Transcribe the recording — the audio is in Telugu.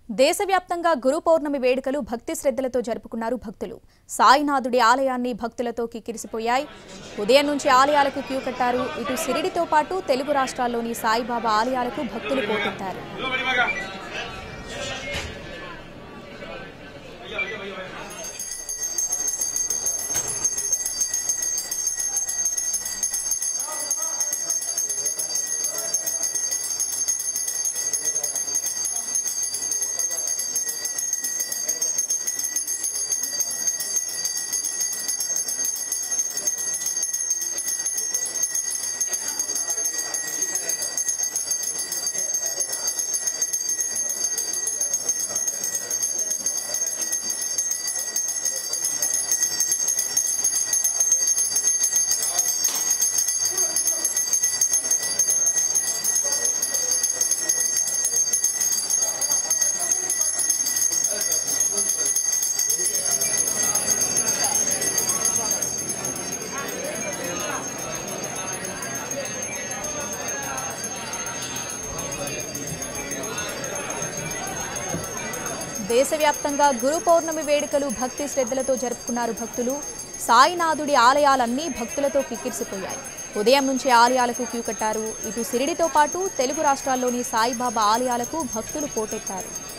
దేశవ్యాప్తంగా గురు పౌర్ణమి వేడుకలు భక్తి శ్రద్ధలతో జరుపుకున్నారు భక్తులు సాయినాథుడి ఆలయాన్ని భక్తులతో కిక్కిరిసిపోయాయి ఉదయం నుంచి ఆలయాలకు క్యూ కట్టారు ఇటు సిరిడితో పాటు తెలుగు రాష్ట్రాల్లోని సాయిబాబా ఆలయాలకు భక్తులు పోటెత్తారు దేశవ్యాప్తంగా గురు పౌర్ణమి వేడుకలు భక్తి శ్రద్ధలతో జరుపుకున్నారు భక్తులు సాయినాథుడి ఆలయాలన్నీ భక్తులతో కిక్కిరిసిపోయాయి ఉదయం నుంచి ఆలయాలకు క్యూ కట్టారు ఇటు సిరిడితో పాటు తెలుగు రాష్ట్రాల్లోని సాయిబాబా ఆలయాలకు భక్తులు పోటెత్తారు